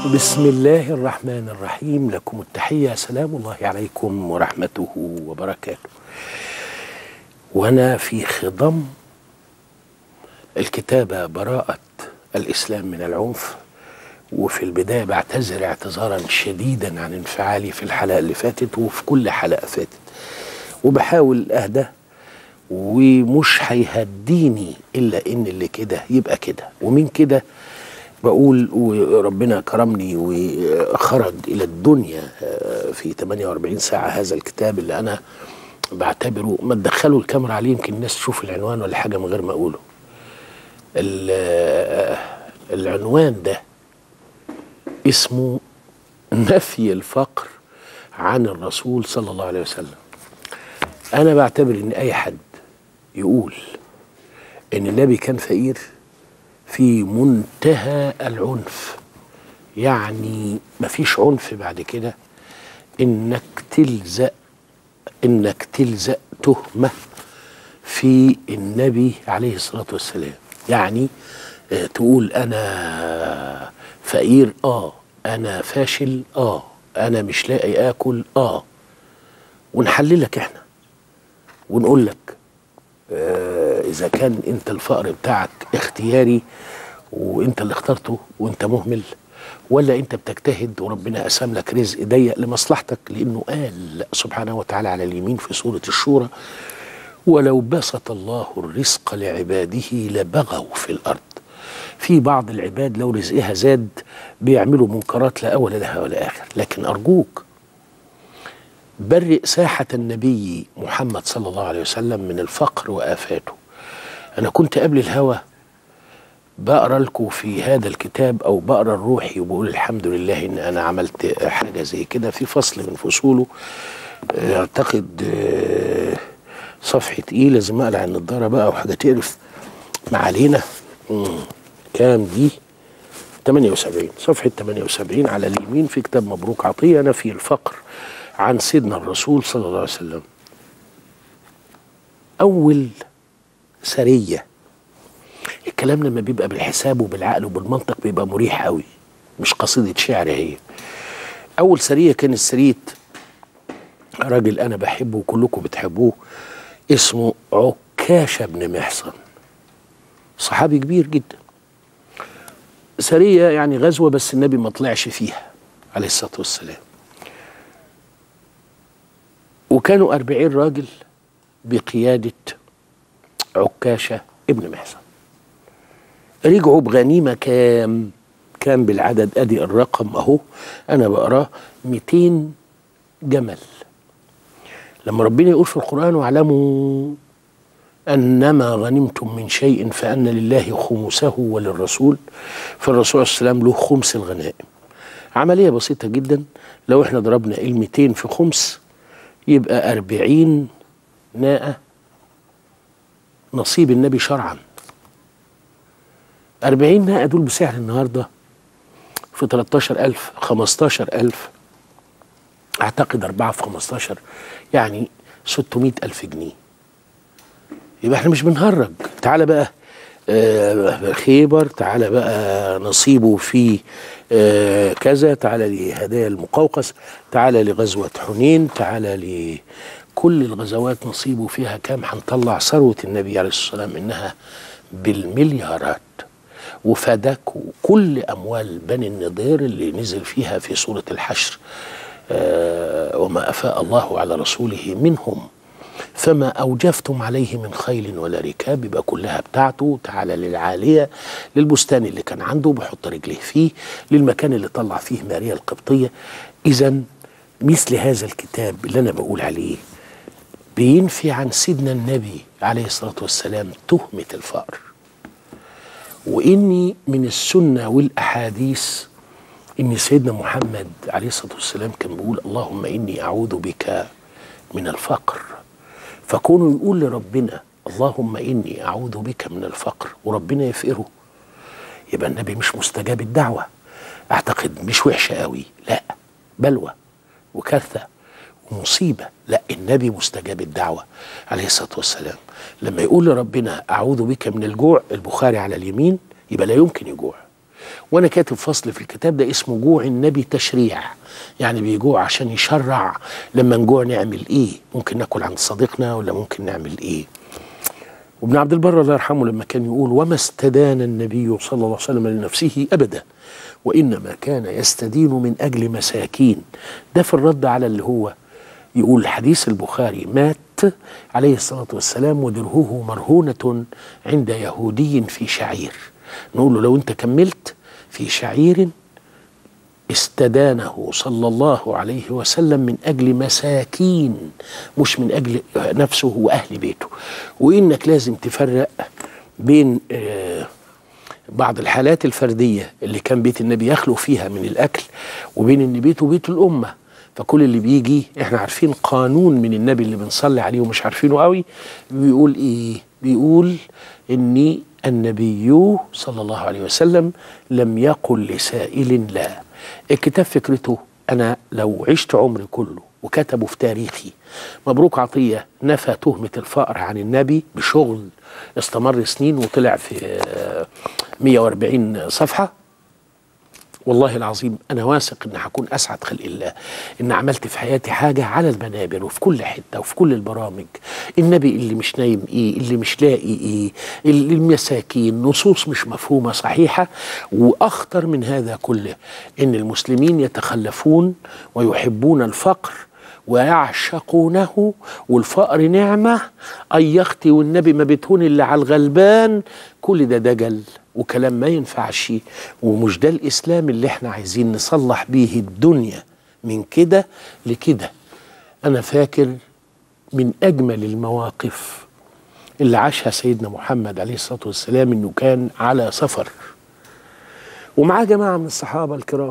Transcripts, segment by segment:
بسم الله الرحمن الرحيم لكم التحية سلام الله عليكم ورحمته وبركاته وأنا في خضم الكتابة براءة الإسلام من العنف وفي البداية بعتذر اعتذارا شديدا عن انفعالي في الحلقة اللي فاتت وفي كل حلقة فاتت وبحاول أهدى ومش هيهديني إلا إن اللي كده يبقى كده ومن كده بقول وربنا كرمني وخرج إلى الدنيا في 48 ساعة هذا الكتاب اللي أنا بعتبره ما تدخلوا الكاميرا عليه يمكن الناس تشوف العنوان ولا حاجة من غير ما أقوله العنوان ده اسمه نفي الفقر عن الرسول صلى الله عليه وسلم أنا بعتبر إن أي حد يقول إن النبي كان فقير في منتهى العنف يعني مفيش عنف بعد كده انك تلزق انك تلزق تهمه في النبي عليه الصلاه والسلام يعني آه تقول انا فقير اه انا فاشل اه انا مش لاقي اكل اه ونحللك احنا ونقول لك آه اذا كان انت الفقر بتاعك اختياري وانت اللي اخترته وانت مهمل ولا انت بتجتهد وربنا قسم لك رزق ضيق لمصلحتك لانه قال سبحانه وتعالى على اليمين في سوره الشورى ولو بسط الله الرزق لعباده لبغوا في الارض في بعض العباد لو رزقها زاد بيعملوا منكرات لا اول لها ولا اخر لكن ارجوك برئ ساحة النبي محمد صلى الله عليه وسلم من الفقر وآفاته أنا كنت قبل الهوى بقرا لكم في هذا الكتاب أو بقرا الروحي وبقول الحمد لله إن أنا عملت حاجة زي كده في فصل من فصوله أعتقد صفحة إيه لازم أقلع النضارة بقى وحاجة تقرف ما علينا كام دي 78 صفحة 78 على اليمين في كتاب مبروك عطية نفي الفقر عن سيدنا الرسول صلى الله عليه وسلم أول سرية الكلام لما بيبقى بالحساب وبالعقل وبالمنطق بيبقى مريح قوي مش قصيدة شعر هي أول سرية كانت سرية راجل أنا بحبه وكلكم بتحبوه اسمه عكاشة بن محصن صحابي كبير جدا سرية يعني غزوة بس النبي ما طلعش فيها عليه الصلاة والسلام وكانوا أربعين راجل بقيادة عكاشة ابن محسن رجعوا بغنيمة كام كام بالعدد أدي الرقم أهو أنا بقراه 200 جمل لما ربنا يقول في القرآن واعلموا أنما غنمتم من شيء فأن لله خمسه وللرسول فالرسول صلى الله عليه وسلم له خمس الغنائم عملية بسيطة جدا لو احنا ضربنا ال 200 في خمس يبقى أربعين ناقة نصيب النبي شرعا أربعين ناقة دول بسعر النهاردة في 13000 15000 أعتقد أربعة في 15 يعني 600 ألف جنيه يبقى احنا مش بنهرج تعالى بقى آه خيبر تعالى بقى نصيبه في آه كذا تعالى لهدايا المقوقس تعالى لغزوة حنين تعالى لكل الغزوات نصيبه فيها كام هنطلع ثروة النبي عليه الصلاة والسلام إنها بالمليارات وفدك كل أموال بني النضير اللي نزل فيها في سورة الحشر آه وما أفاء الله على رسوله منهم فما أوجفتم عليه من خيل ولا ركاب يبقى كلها بتاعته تعالى للعالية للبستان اللي كان عنده بحط رجليه فيه للمكان اللي طلع فيه ماريا القبطية إذا مثل هذا الكتاب اللي أنا بقول عليه بينفي عن سيدنا النبي عليه الصلاة والسلام تهمة الفقر وإني من السنة والأحاديث إن سيدنا محمد عليه الصلاة والسلام كان بيقول اللهم إني أعوذ بك من الفقر فكونه يقول لربنا اللهم إني أعوذ بك من الفقر وربنا يفقره يبقى النبي مش مستجاب الدعوة أعتقد مش وحشة قوي لا بلوى وكارثة ومصيبة لا النبي مستجاب الدعوة عليه الصلاة والسلام لما يقول لربنا أعوذ بك من الجوع البخاري على اليمين يبقى لا يمكن يجوع وانا كاتب فصل في الكتاب ده اسمه جوع النبي تشريع يعني بيجوع عشان يشرع لما نجوع نعمل ايه ممكن ناكل عند صديقنا ولا ممكن نعمل ايه وابن عبد البر الله يرحمه لما كان يقول وما استدان النبي صلى الله عليه وسلم لنفسه ابدا وانما كان يستدين من اجل مساكين ده في الرد على اللي هو يقول حديث البخاري مات عليه الصلاه والسلام ودرهه مرهونه عند يهودي في شعير نقول له لو انت كملت في شعير استدانه صلى الله عليه وسلم من اجل مساكين مش من اجل نفسه واهل بيته وانك لازم تفرق بين آه بعض الحالات الفرديه اللي كان بيت النبي يخلو فيها من الاكل وبين ان بيته بيت الامه فكل اللي بيجي احنا عارفين قانون من النبي اللي بنصلي عليه ومش عارفينه قوي بيقول ايه بيقول اني النبي صلى الله عليه وسلم لم يقل لسائل لا الكتاب فكرته انا لو عشت عمري كله وكتبه في تاريخي مبروك عطيه نفى تهمه الفقر عن النبي بشغل استمر سنين وطلع في 140 صفحه والله العظيم انا واثق ان هكون اسعد خلق الله ان عملت في حياتي حاجه على المنابر وفي كل حته وفي كل البرامج النبي اللي مش نايم ايه اللي مش لاقي ايه المساكين نصوص مش مفهومه صحيحه واخطر من هذا كله ان المسلمين يتخلفون ويحبون الفقر ويعشقونه والفقر نعمة أي يختي والنبي ما بتهون إلا على الغلبان كل ده دجل وكلام ما ينفعش ومش ده الإسلام اللي احنا عايزين نصلح بيه الدنيا من كده لكده أنا فاكر من أجمل المواقف اللي عاشها سيدنا محمد عليه الصلاة والسلام إنه كان على سفر ومعاه جماعة من الصحابة الكرام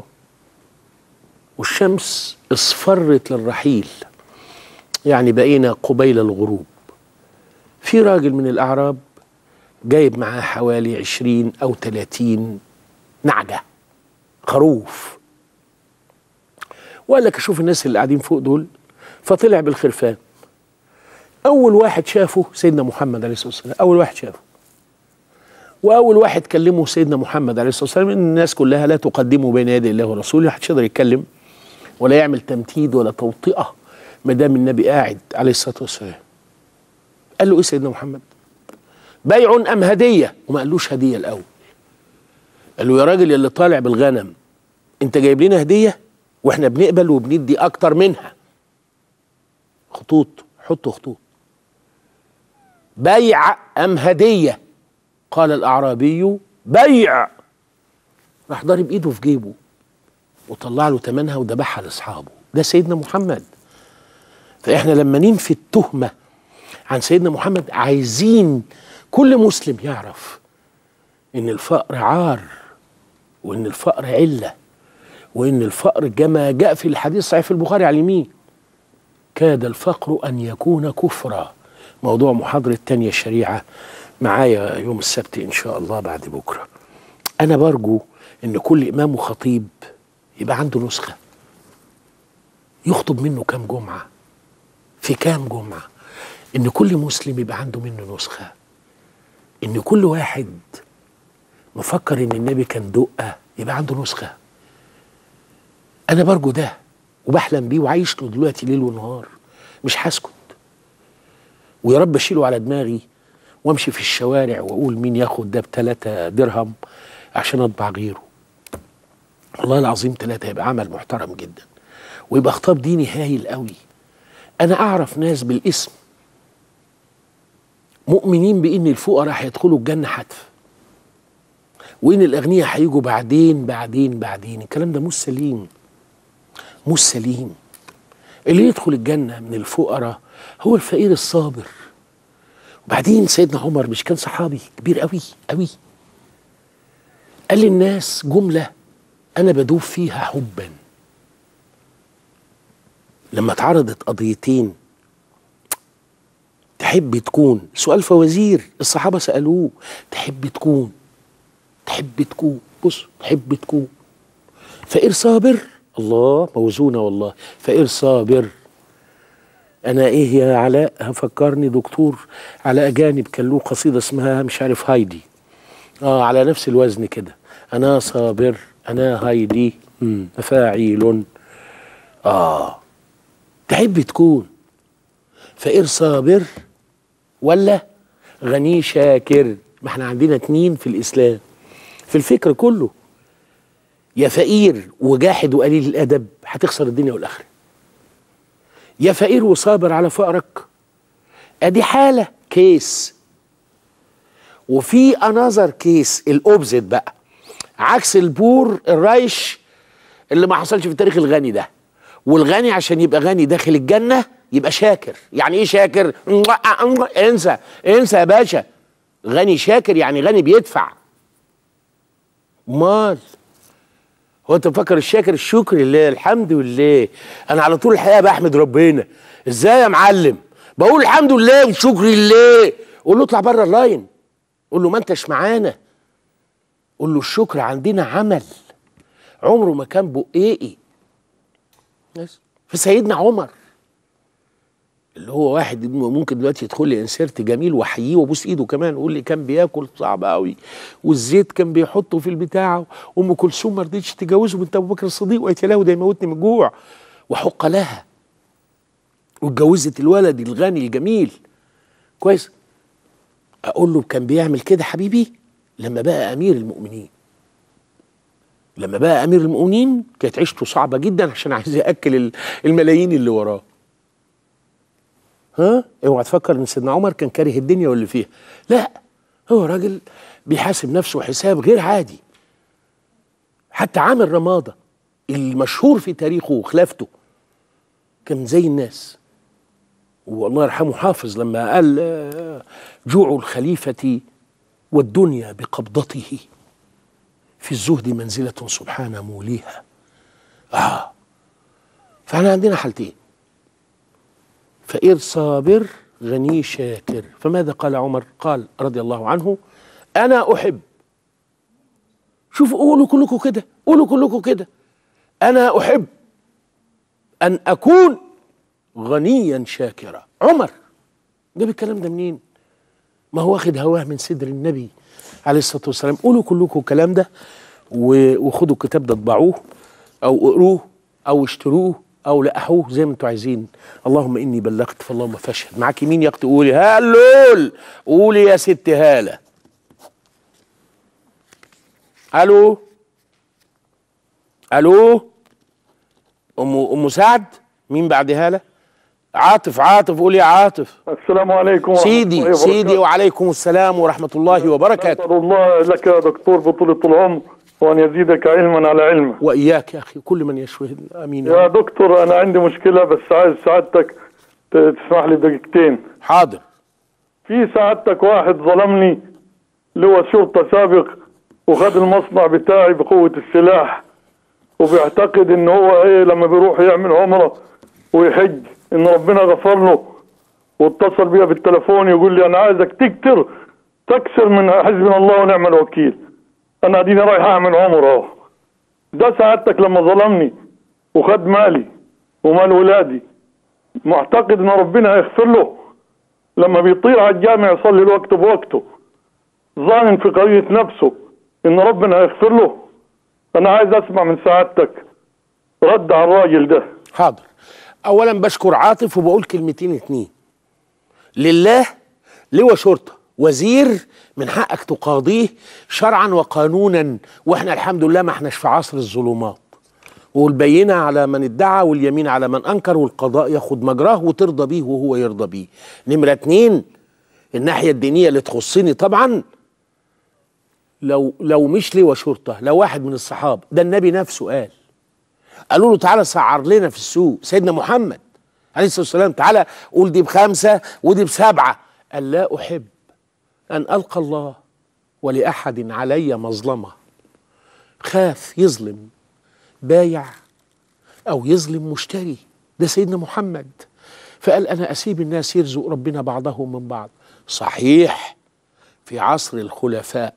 والشمس اصفرت للرحيل يعني بقينا قبيل الغروب في راجل من الأعراب جايب معاه حوالي عشرين أو تلاتين نعجة خروف وقال لك أشوف الناس اللي قاعدين فوق دول فطلع بالخرفان أول واحد شافه سيدنا محمد عليه الصلاة والسلام أول واحد شافه واول واحد كلمه سيدنا محمد عليه الصلاه والسلام ان الناس كلها لا تقدموا بين يدي الله ورسوله محدش يقدر يتكلم ولا يعمل تمثيل ولا توطئه ما دام النبي قاعد عليه الصلاه والسلام قال له ايه سيدنا محمد بيع ام هديه وما قالوش هديه الاول قال له يا راجل اللي طالع بالغنم انت جايب لنا هديه واحنا بنقبل وبندي اكتر منها خطوط حطوا خطوط بيع ام هديه قال الاعرابي بيع راح ضارب ايده في جيبه وطلع له ثمنها وذبحها لاصحابه ده سيدنا محمد فاحنا لما ننفي التهمه عن سيدنا محمد عايزين كل مسلم يعرف ان الفقر عار وان الفقر عله وان الفقر كما جاء في الحديث الصحيح في البخاري على اليمين كاد الفقر ان يكون كفرا موضوع محاضره تانية الشريعه معايا يوم السبت ان شاء الله بعد بكره انا برجو ان كل امام وخطيب يبقى عنده نسخه يخطب منه كام جمعه في كام جمعه ان كل مسلم يبقى عنده منه نسخه ان كل واحد مفكر ان النبي كان دقه يبقى عنده نسخه انا برجو ده وبحلم بيه وعايش له دلوقتي ليل ونهار مش هسكت ويا رب اشيله على دماغي وامشي في الشوارع واقول مين ياخد ده بتلاتة درهم عشان اطبع غيره والله العظيم ثلاثة هيبقى عمل محترم جدا ويبقى خطاب ديني هايل قوي انا اعرف ناس بالاسم مؤمنين بان الفقراء هيدخلوا الجنة حتف وان الاغنياء هيجوا بعدين بعدين بعدين الكلام ده مش سليم مش سليم اللي يدخل الجنة من الفقراء هو الفقير الصابر وبعدين سيدنا عمر مش كان صحابي كبير قوي قوي قال للناس جملة أنا بدوب فيها حبا لما اتعرضت قضيتين تحب تكون سؤال فوازير الصحابة سألوه تحب تكون تحب تكون بص تحب تكون فقير صابر الله موزونة والله فقير صابر انا ايه يا علاء هفكرني دكتور علاء جانب كان له قصيده اسمها مش عارف هايدي اه على نفس الوزن كده انا صابر انا هايدي مم، فاعيل اه تحب تكون فقير صابر ولا غني شاكر ما احنا عندنا اتنين في الاسلام في الفكر كله يا فقير وجاحد وقليل الادب هتخسر الدنيا والاخره يا فقير وصابر على فقرك ادي حاله كيس وفي انذر كيس الاوبزيت بقى عكس البور الرايش اللي ما حصلش في التاريخ الغني ده والغني عشان يبقى غني داخل الجنه يبقى شاكر يعني ايه شاكر انسى انسى يا باشا غني شاكر يعني غني بيدفع مال هو انت مفكر الشاكر الشكر لله الحمد لله انا على طول الحقيقه بحمد ربنا ازاي يا معلم بقول الحمد لله والشكر لله قول له اطلع بره اللاين قول له ما انتش معانا قول له الشكر عندنا عمل عمره ما كان بقيقي بس فسيدنا عمر اللي هو واحد ممكن دلوقتي يدخل لي انسيرت جميل واحييه وابوس ايده كمان ويقول لي كان بياكل صعب قوي والزيت كان بيحطه في البتاع ام كلثوم ما رضيتش تجوزه بنت ابو بكر الصديق وقالت له ده يموتني من الجوع وحق لها واتجوزت الولد الغني الجميل كويس اقول له كان بيعمل كده حبيبي لما بقى امير المؤمنين لما بقى امير المؤمنين كانت عيشته صعبه جدا عشان عايز ياكل الملايين اللي وراه ها اوعى تفكر ان سيدنا عمر كان كاره الدنيا واللي فيها لا هو راجل بيحاسب نفسه حساب غير عادي حتى عامل رماده المشهور في تاريخه وخلافته كان زي الناس والله يرحمه حافظ لما قال جوع الخليفة والدنيا بقبضته في الزهد منزلة سبحان موليها آه فاحنا عندنا حالتين فقير صابر غني شاكر فماذا قال عمر قال رضي الله عنه أنا أحب شوفوا قولوا كلكم كده قولوا كلكم كده أنا أحب أن أكون غنيا شاكرا عمر جاب الكلام ده منين ما هو واخد هواه من صدر النبي عليه الصلاة والسلام قولوا كلكم الكلام ده وخدوا الكتاب ده اطبعوه أو اقروه أو اشتروه او لقحوه زي ما انتوا عايزين اللهم اني بلغت فاللهم فاشهد معاك مين يا اختي قولي هلول قولي يا ست هاله الو الو ام ام سعد مين بعد هاله عاطف عاطف قولي يا عاطف السلام عليكم سيدي ورحمة الله سيدي وبركاته. وعليكم السلام ورحمه الله وبركاته أسأل الله لك يا دكتور بطولة العمر وأن يزيدك علما على علمه واياك يا اخي كل من يشهد امين يا يا رب. دكتور أنا عندي مشكلة بس عايز سعادتك ت- تسمح لي دقيقتين حاضر في سعادتك واحد ظلمني اللي هو شرطة سابق وخد المصنع بتاعي بقوة السلاح وبيعتقد ان هو ايه لما بيروح يعمل عمرة ويحج ان ربنا غفر له واتصل بيا بالتليفون يقول لي انا عايزك تكتر تكسر من حزبنا الله ونعم الوكيل انا اديني رايح اعمل عمرة اهو ده سعادتك لما ظلمني وخد مالي ومال ولادي معتقد ان ربنا هيغفر له لما بيطير على الجامع يصلي الوقت بوقته ظانن في قضية نفسه ان ربنا هيغفر له انا عايز اسمع من سعادتك رد على الراجل ده حاضر اولا بشكر عاطف وبقول كلمتين اتنين لله لواء شرطه وزير من حقك تقاضيه شرعا وقانونا واحنا الحمد لله ما احناش في عصر الظلمات والبينة على من ادعى واليمين على من انكر والقضاء ياخد مجراه وترضى بيه وهو يرضى بيه نمرة اتنين الناحية الدينية اللي تخصني طبعا لو لو مش لواء شرطة لو واحد من الصحابة ده النبي نفسه قال قالوا له تعالى سعر لنا في السوق سيدنا محمد عليه الصلاه والسلام تعالى قول دي بخمسه ودي بسبعه قال لا احب ان القى الله ولاحد علي مظلمه خاف يظلم بايع او يظلم مشتري ده سيدنا محمد فقال انا اسيب الناس يرزق ربنا بعضهم من بعض صحيح في عصر الخلفاء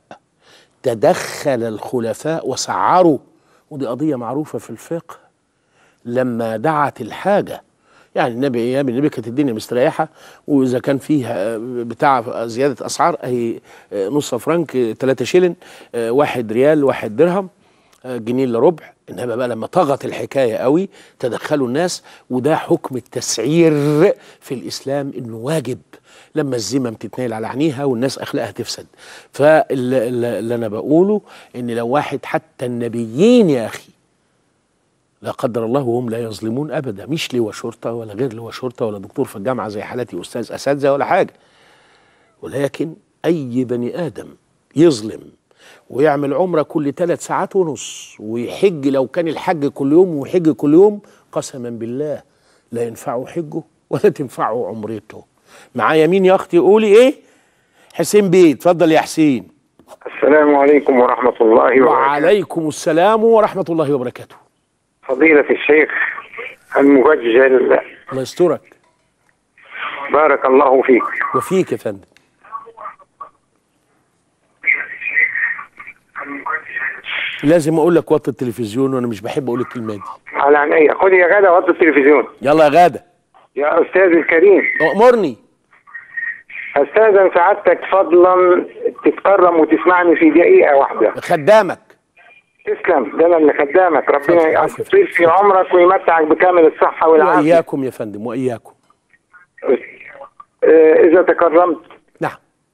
تدخل الخلفاء وسعروا ودي قضية معروفة في الفقه لما دعت الحاجة يعني النبي ايام النبي كانت الدنيا مستريحه واذا كان فيها بتاع زياده اسعار اهي نص فرنك 3 شيلن واحد ريال واحد درهم جنيه الا ربع انما بقى لما طغت الحكايه قوي تدخلوا الناس وده حكم التسعير في الاسلام انه واجب لما الذمم تتنيل على عينيها والناس اخلاقها تفسد فاللي انا بقوله ان لو واحد حتى النبيين يا اخي لا قدر الله وهم لا يظلمون ابدا مش لواء شرطه ولا غير لواء شرطه ولا دكتور في الجامعه زي حالتي استاذ اساتذه ولا حاجه ولكن اي بني ادم يظلم ويعمل عمره كل ثلاث ساعات ونص ويحج لو كان الحج كل يوم ويحج كل يوم قسما بالله لا ينفعه حجه ولا تنفعه عمرته معايا مين يا اختي قولي ايه حسين بيه اتفضل يا حسين السلام عليكم ورحمة الله وبركاته وعليكم السلام ورحمه الله وبركاته فضيلة الشيخ المبجل الله يسترك بارك الله فيك وفيك يا فندم لازم اقول لك وطي التلفزيون وانا مش بحب اقول الكلمه دي على عينيا خد يا غدا وطي التلفزيون يلا يا غاده يا أستاذ الكريم امرني أستاذن سعادتك فضلا تتكرم وتسمعني في دقيقة واحدة خدامك تسلم ده أنا اللي خدامك اتفضل، ربنا عفو. يطيل في عمرك ويمتعك بكامل الصحة والعافية واياكم يا فندم واياكم آه، إذا تكرمت نعم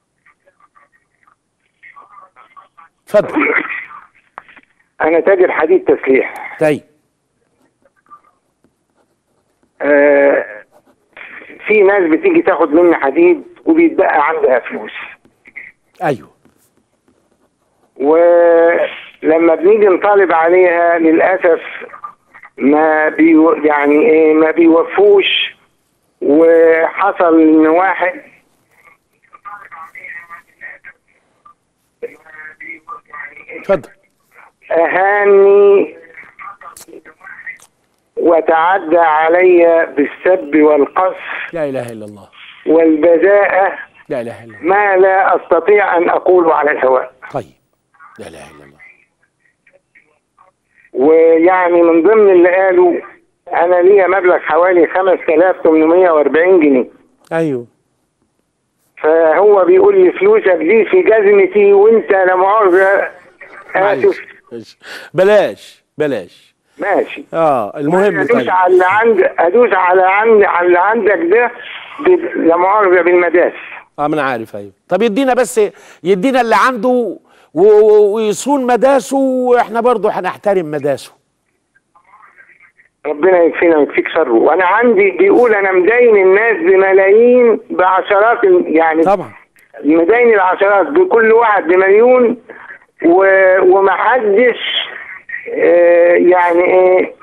اتفضل أنا تاجر حديد تسليح طيب آه، في ناس بتيجي تاخد مني حديد وبيتبقى عندها فلوس ايوه ولما بنيجي نطالب عليها للاسف ما بيو يعني ايه ما بيوفوش وحصل ان واحد اتفضل اهاني وتعدى علي بالسب والقصف لا اله الا الله والبذاءة لا اله الا الله ما لا استطيع ان اقوله على الهواء طيب لا اله الا الله ويعني من ضمن اللي قالوا انا ليا مبلغ حوالي 5840 جنيه ايوه فهو بيقول لي فلوسك دي في جزمتي وانت لا مؤاخذه معلش اسف معلش. بلاش بلاش ماشي اه المهم ادوس طيب على اللي عند ادوس على عند على اللي عندك ده ب- لا مؤاخذه بالمداس اه ما انا عارف ايوه طب يدينا بس يدينا اللي عنده و- و- ويصون مداسه واحنا برضه هنحترم مداسه ربنا يكفينا ويكفيك شره وانا عندي بيقول انا مدين الناس بملايين بعشرات ال- يعني طبعا مدين العشرات بكل واحد بمليون و... ومحدش آه يعني ايه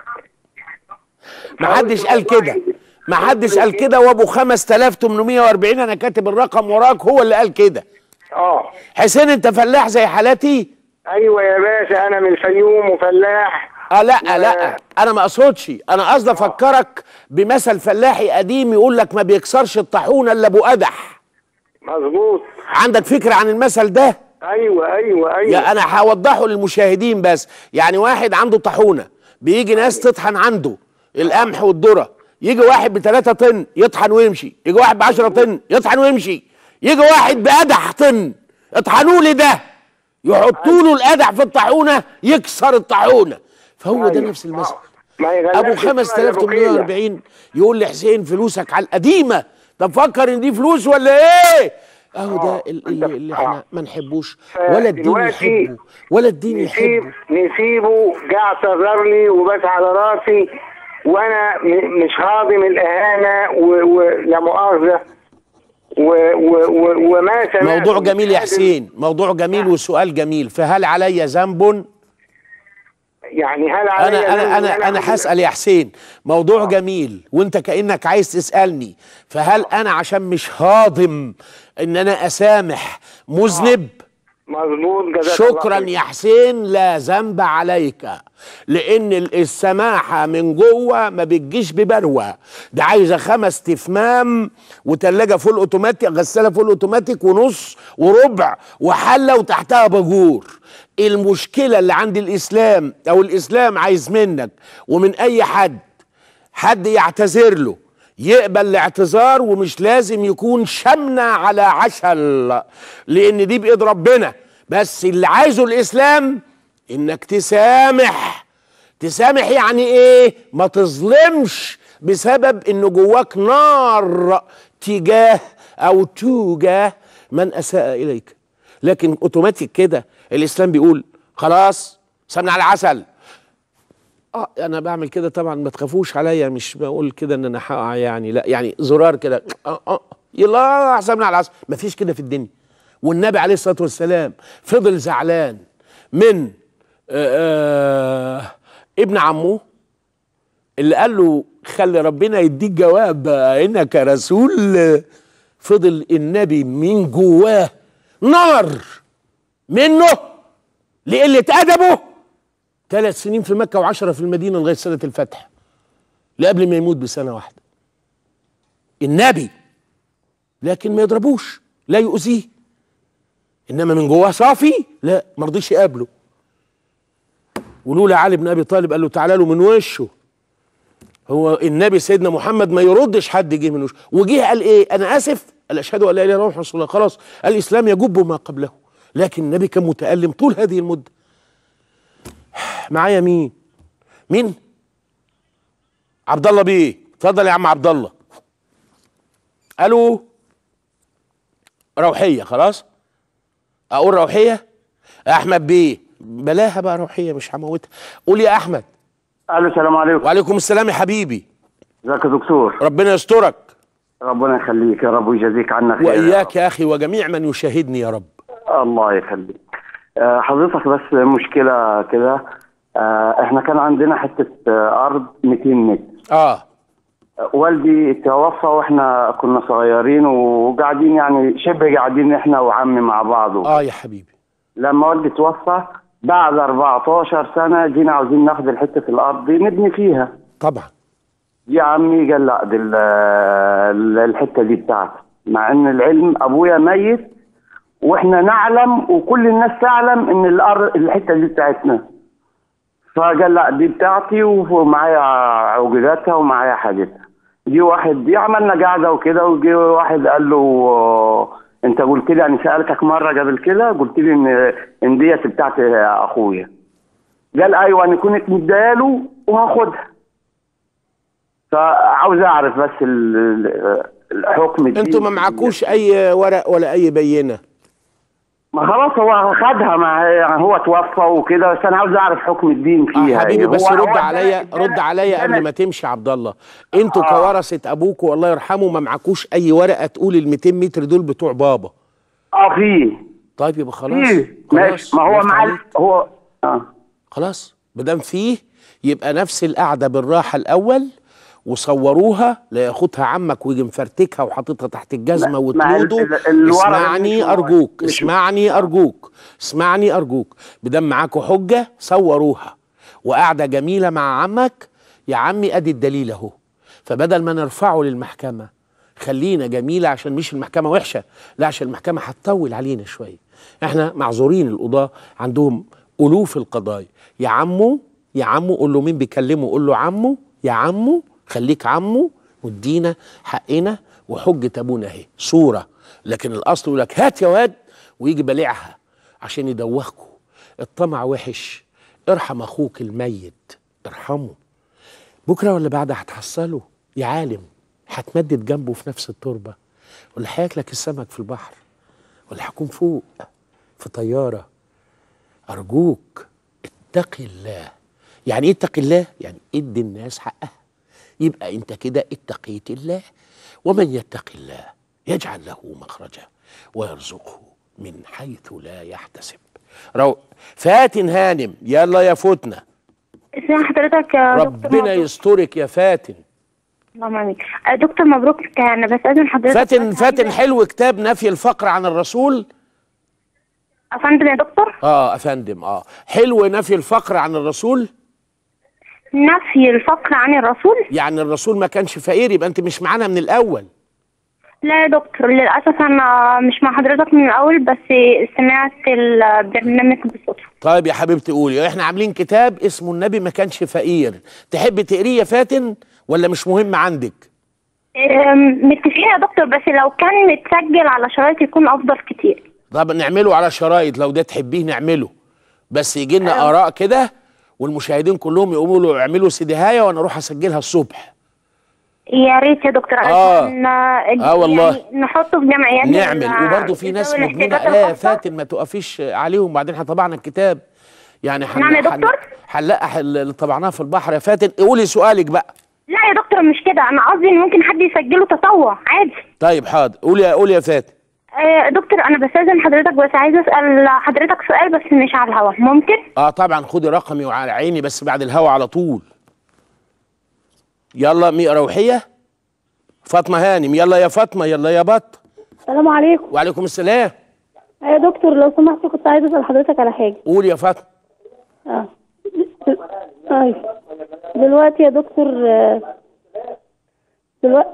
ما حدش قال كده ما حدش قال كده وابو 5840 انا كاتب الرقم وراك هو اللي قال كده اه حسين انت فلاح زي حالاتي ايوه يا باشا انا من الفيوم وفلاح اه لا لا انا ما اقصدش انا قصدي افكرك بمثل فلاحي قديم يقول لك ما بيكسرش الطاحونه الا ابو قدح مظبوط عندك فكره عن المثل ده ايوه ايوه ايوه يا انا هوضحه للمشاهدين بس يعني واحد عنده طاحونه بيجي ناس تطحن عنده القمح والذره يجي واحد بثلاثة طن يطحن ويمشي يجي واحد بعشرة طن يطحن ويمشي يجي واحد بقدح طن اطحنوا لي ده يحطوا له القدح في الطاحونه يكسر الطاحونه فهو ده أيوة. نفس المثل ما يغلبش ابو اسمها يا أبو كيلة. 5840 يقول لي حسين فلوسك على القديمه طب فكر ان دي فلوس ولا ايه اهو ده آه، ال- أنت- اللي, اللي احنا آه. ما نحبوش ولا الدين فدلوقتي يحبه ولا الدين نسيب يحبه نسيبه جه اعتذر لي وبس على راسي وانا م- مش هاضم الاهانه و- ولا مؤاخذه و- و- و- وما سمعت موضوع جميل يا هذا- حسين موضوع جميل وسؤال جميل فهل علي ذنب يعني هل علي انا ذنب انا إن انا انا أخذ- هسال يا حسين موضوع جميل وانت كانك عايز تسالني فهل انا عشان مش هاضم ان انا اسامح مذنب مظبوط جزاك الله شكرا خير. يا حسين لا ذنب عليك لان ال- السماحه من جوه ما بتجيش ببروه ده عايزه خمس تفمام وتلاجه فول اوتوماتيك غساله فول اوتوماتيك ونص وربع وحله وتحتها باجور المشكله اللي عند الاسلام او الاسلام عايز منك ومن اي حد حد يعتذر له يقبل الاعتذار ومش لازم يكون شمنة على عشل لان دي بايد ربنا بس اللي عايزه الاسلام انك تسامح تسامح يعني ايه ما تظلمش بسبب انه جواك نار تجاه او توجاه من اساء اليك لكن اوتوماتيك كده الاسلام بيقول خلاص سمنة على العسل اه انا بعمل كده طبعا ما تخافوش عليا مش بقول كده ان انا هقع يعني لا يعني زرار كده اه اه يلا حسبنا على العسل ما فيش كده في الدنيا والنبي عليه الصلاه والسلام فضل زعلان من آه آه ابن عمه اللي قال له خلي ربنا يديك جواب بقى انك رسول فضل النبي من جواه نار منه لقله ادبه ثلاث سنين في مكه وعشرة في المدينه لغايه سنه الفتح لقبل ما يموت بسنه واحده النبي لكن ما يضربوش لا يؤذيه انما من جواه صافي لا ما رضيش يقابله ولولا علي بن ابي طالب قال له تعالى له من وشه هو النبي سيدنا محمد ما يردش حد جه من وشه وجه قال ايه انا اسف قال اشهد ان لا اله الا الله رسول الله خلاص الاسلام يجب ما قبله لكن النبي كان متالم طول هذه المده معايا مين مين عبد الله بيه اتفضل يا عم عبد الله الو روحيه خلاص اقول روحيه احمد بيه بلاها بقى روحيه مش هموتها قول يا احمد الو السلام عليكم وعليكم السلام يا حبيبي ازيك يا دكتور ربنا يسترك ربنا يخليك يا رب ويجازيك عنا خير واياك يا اخي وجميع من يشاهدني يا رب الله يخليك آه، حضرتك بس مشكله كده آه، احنا كان عندنا حته آه، ارض 200 متر اه والدي توفى واحنا كنا صغيرين وقاعدين يعني شبه قاعدين احنا وعمي مع بعض اه يا حبيبي لما والدي توفى بعد 14 سنه جينا عاوزين ناخد حته الارض دي نبني فيها طبعا يا عمي قال لا دي ال- ال- الحته دي بتاعتي مع ان العلم ابويا ميت واحنا نعلم وكل الناس تعلم ان الارض الحته دي بتاعتنا فقال لا دي بتاعتي ومعايا عقوداتها ومعايا حاجتها جه واحد دي عملنا قاعده وكده وجه واحد قال له آه، انت قلت لي يعني سالتك مره قبل كده قلت لي ان ان ديت بتاعت اخويا قال ايوه انا كنت مدياله وهاخدها فعاوز اعرف بس ال- ال- الحكم الديني. انتوا ما معكوش اي ورق ولا اي بينه ما خلاص هو خدها ما هي- يعني هو توفى وكده بس انا عاوز اعرف حكم الدين فيها اه حبيبي إيه. بس هو- هو رد عليا ادانا- رد عليا قبل ادانا- ما تمشي يا عبد الله انتوا آه. كورثه ابوكوا الله يرحمه ما معكوش اي ورقه تقول ال 200 متر دول بتوع بابا اه فيه طيب يبقى خلاص فيه خلاص ماشي ما هو وقفت مع عليك. هو اه خلاص ما دام فيه يبقى نفس القعده بالراحه الاول وصوروها لا ياخدها عمك ويجي مفرتكها وحاططها تحت الجزمه مع ال- وتلوده ال- الورق اسمعني مش- ارجوك مش- اسمعني ارجوك اسمعني ارجوك بدم معاكوا حجه صوروها وقعده جميله مع عمك يا عمي ادي الدليل اهو فبدل ما نرفعه للمحكمه خلينا جميله عشان مش المحكمه وحشه لا عشان المحكمه هتطول علينا شويه احنا معذورين القضاه عندهم الوف القضايا يا عمو يا عمو قول له مين بيكلمه قول له عمو يا عمو خليك عمو وادينا حقنا وحجه ابونا اهي صوره لكن الاصل يقول لك هات يا واد ويجي بلعها عشان يدوخكوا الطمع وحش ارحم اخوك الميت ارحمه بكره ولا بعد هتحصله يا عالم هتمدد جنبه في نفس التربه ولا هياكلك السمك في البحر ولا هكون فوق في طياره ارجوك اتق الله يعني ايه اتق الله يعني ادي الناس حقها يبقى انت كده اتقيت الله ومن يتق الله يجعل له مخرجا ويرزقه من حيث لا يحتسب رو فاتن هانم يلا يا فتنه ازي حضرتك يا دكتور ربنا مبروك. يسترك يا فاتن اللهم امين آه، دكتور مبروك انا بستاذن حضرتك فاتن بس فاتن عايزة- حلو كتاب نفي الفقر عن الرسول افندم يا دكتور اه افندم اه حلو نفي الفقر عن الرسول نفي الفقر عن الرسول يعني الرسول ما كانش فقير يبقى انت مش معانا من الاول لا يا دكتور للاسف انا مش مع حضرتك من الاول بس سمعت البرنامج بالصدفه طيب يا حبيبتي قولي احنا عاملين كتاب اسمه النبي ما كانش فقير تحب تقريه يا فاتن ولا مش مهم عندك أم، متفقين يا دكتور بس لو كان متسجل على شرايط يكون افضل كتير طب نعمله على شرايط لو ده تحبيه نعمله بس يجي لنا اراء كده والمشاهدين كلهم يقوموا له اعملوا سيديهايه وانا اروح اسجلها الصبح يا ريت يا دكتور آه. علشان آه والله. يعني نحطه في جمعيات نعمل ال- وبرضه في ناس ذوي مدمنه الاحتياجات آه الخاصة. فاتن ما تقفيش عليهم بعدين احنا طبعنا الكتاب يعني حن- نعم يا حن- دكتور؟ هنلقح اللي طبعناه في البحر يا فاتن قولي سؤالك بقى لا يا دكتور مش كده انا قصدي ان ممكن حد يسجله تطوع عادي طيب حاضر قولي يا قولي يا فاتن آه دكتور انا بستاذن حضرتك بس عايزه اسال حضرتك سؤال بس مش على الهوا ممكن اه طبعا خدي رقمي وعلى عيني بس بعد الهوا على طول يلا مي روحيه فاطمه هانم يلا يا فاطمه يلا يا بط السلام عليكم وعليكم السلام يا دكتور لو سمحت كنت عايزه اسال حضرتك على حاجه قول يا فاطمه اه ايوه دلوقتي يا دكتور آه، دلوقتي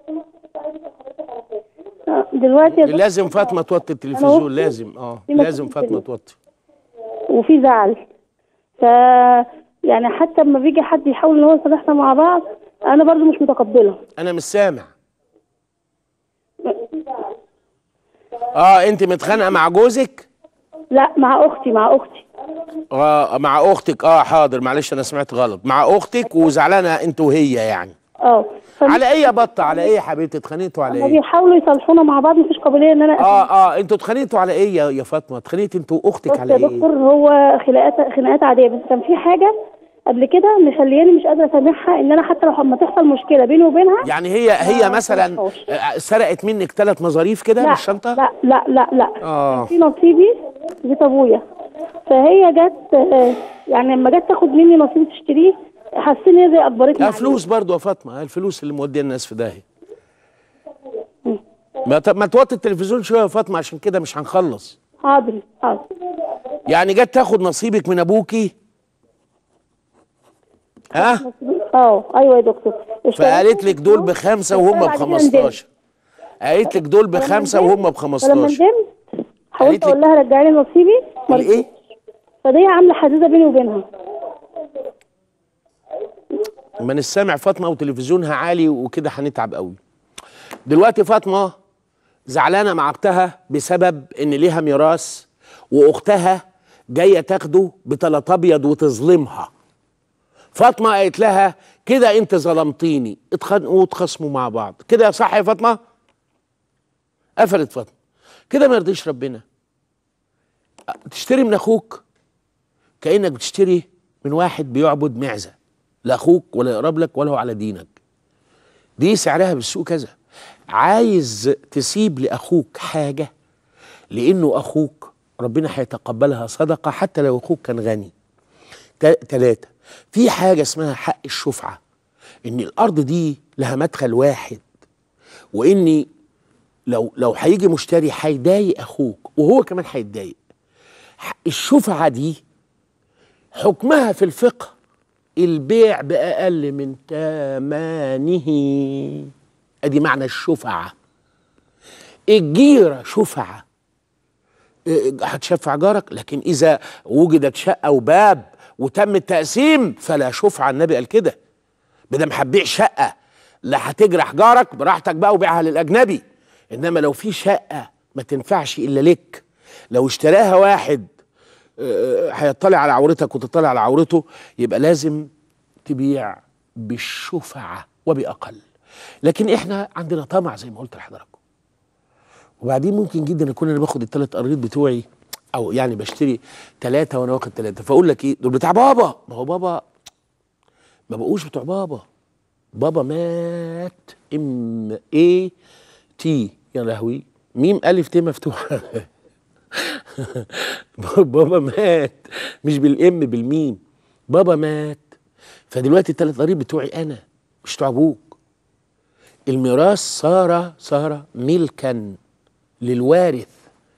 آه، دلوقتي يا دكتور لازم فاطمه توطي التلفزيون لازم اه في مكان لازم فاطمه تاني. توطي وفي زعل ف يعني حتى لما بيجي حد يحاول ان هو يصالحنا مع بعض انا برضو مش متقبله انا مش سامع اه انت متخانقه مع جوزك لا مع اختي مع اختي اه مع اختك اه حاضر معلش انا سمعت غلط مع اختك وزعلانه انت وهي يعني اه فم- على ايه يا بطه على ايه يا حبيبتي اتخانقتوا على لما ايه بيحاولوا يصالحونا مع بعض مفيش قابليه ان انا اه اه انتوا اتخانقتوا على ايه يا يا فاطمه اتخانقتي انتوا واختك بص على يا ايه دكتور هو خناقات خناقات عاديه بس كان في حاجه قبل كده مخلياني مش قادره اسامحها ان انا حتى لو لما تحصل مشكله بيني وبينها يعني هي هي ما مثلا صلحوش. آه، سرقت منك ثلاث مظاريف كده من لا الشنطه لا لا لا لا آه. في نصيبي بيت ابويا فهي جت آه، يعني لما جت تاخد مني نصيبي تشتريه حسيت ان هي زي اجبرتني اه عليه. فلوس برضو يا فاطمه الفلوس اللي موديه الناس في داهيه ما ت- ما توطي التلفزيون شويه يا فاطمه عشان كده مش هنخلص حاضر حاضر يعني جت تاخد نصيبك من ابوكي ها اه ايوه يا دكتور فقالت لك دول بخمسه وهم ب 15 قالت لك دول بخمسه وهم ب فلما 15 ندمت قالت حاولت لك- اقول لها رجعي لي نصيبي ما قال ايه فدي عامله حديده بيني وبينها ما أنا سامع فاطمه وتلفزيونها عالي وكده هنتعب قوي دلوقتي فاطمه زعلانه مع اختها بسبب ان ليها ميراث واختها جايه تاخده بطلط ابيض وتظلمها فاطمه قالت لها كده انت ظلمتيني اتخانقوا وتخاصموا مع بعض كده صح يا فاطمه قفلت فاطمه كده ما يرضيش ربنا تشتري من اخوك كانك بتشتري من واحد بيعبد معزه لا اخوك ولا يقرب لك ولا هو على دينك دي سعرها بالسوق كذا عايز تسيب لاخوك حاجه لانه اخوك ربنا هيتقبلها صدقه حتى لو اخوك كان غني ثلاثة في حاجة اسمها حق الشفعة إن الأرض دي لها مدخل واحد وإني لو لو هيجي مشتري هيضايق أخوك وهو كمان هيتضايق ح- الشفعة دي حكمها في الفقه البيع بأقل من ثمنه أدي معنى الشفعة الجيرة شفعة إيه، هتشفع جارك لكن إذا وجدت شقة وباب وتم التقسيم فلا شفعة النبي قال كده بدل ما هتبيع شقة لا هتجرح جارك براحتك بقى وبيعها للأجنبي إنما لو في شقة ما تنفعش إلا لك لو اشتراها واحد آه، هيطلع على عورتك وتطلع على عورته يبقى لازم تبيع بالشفعة وبأقل لكن احنا عندنا طمع زي ما قلت لحضراتكم وبعدين ممكن جدا اكون انا باخد الثلاث قريط بتوعي او يعني بشتري ثلاثه وانا واخد ثلاثه فاقول لك ايه دول بتاع بابا ما هو بابا ما بقوش بتوع بابا بابا مات ام اي تي يا لهوي ميم الف ت مفتوحه بابا مات مش بالام بالميم بابا مات فدلوقتي الثلاث قريط بتوعي انا مش بتوع ابوك الميراث صار صار ملكا للوارث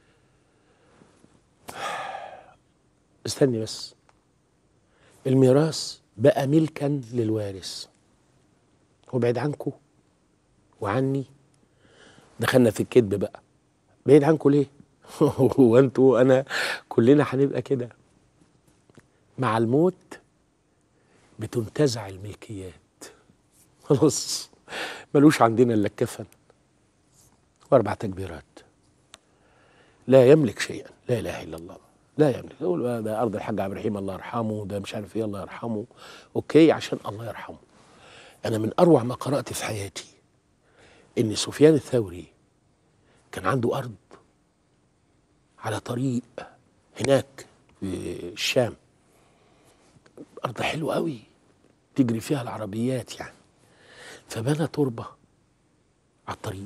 استني بس الميراث بقى ملكا للوارث وبعد عنكم وعني دخلنا في الكذب بقى بعيد عنكم ليه هو انتوا وانا كلنا هنبقى كده مع الموت بتنتزع الملكيات خلاص ملوش عندنا الا الكفن واربع تكبيرات لا يملك شيئا لا اله الا الله لا يملك يقول بقى ده ارض الحاج عبد الرحيم الله يرحمه ده مش عارف ايه الله يرحمه اوكي عشان الله يرحمه انا من اروع ما قرات في حياتي ان سفيان الثوري كان عنده ارض على طريق هناك في الشام ارض حلوه قوي تجري فيها العربيات يعني فبنى تربه على الطريق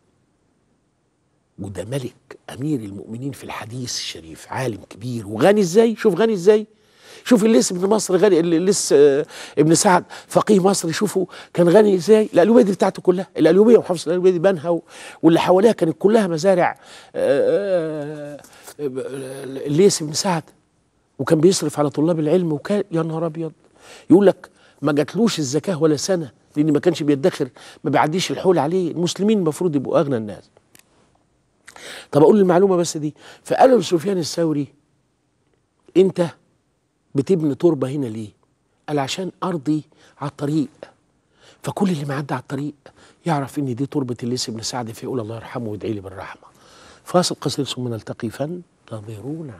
وده ملك امير المؤمنين في الحديث الشريف عالم كبير وغني ازاي شوف غني ازاي شوف الليث ابن مصر غني الليث آه، ابن سعد فقيه مصر شوفوا كان غني ازاي الالوبيه دي بتاعته كلها الالوبيه وحفظ الالوبيه دي بنها و- واللي حواليها كانت كلها مزارع آه، آه، الليث ابن سعد وكان بيصرف على طلاب العلم وكان يا نهار ابيض يقول لك ما جاتلوش الزكاه ولا سنه لان ما كانش بيدخر ما بيعديش الحول عليه المسلمين المفروض يبقوا اغنى الناس طب اقول المعلومه بس دي فقال لسفيان الثوري انت بتبني تربه هنا ليه قال عشان ارضي على الطريق فكل اللي معدي على الطريق يعرف ان دي تربه الليث بن سعد فيقول الله يرحمه ويدعي لي بالرحمه فاصل قصير ثم نلتقي فانتظرونا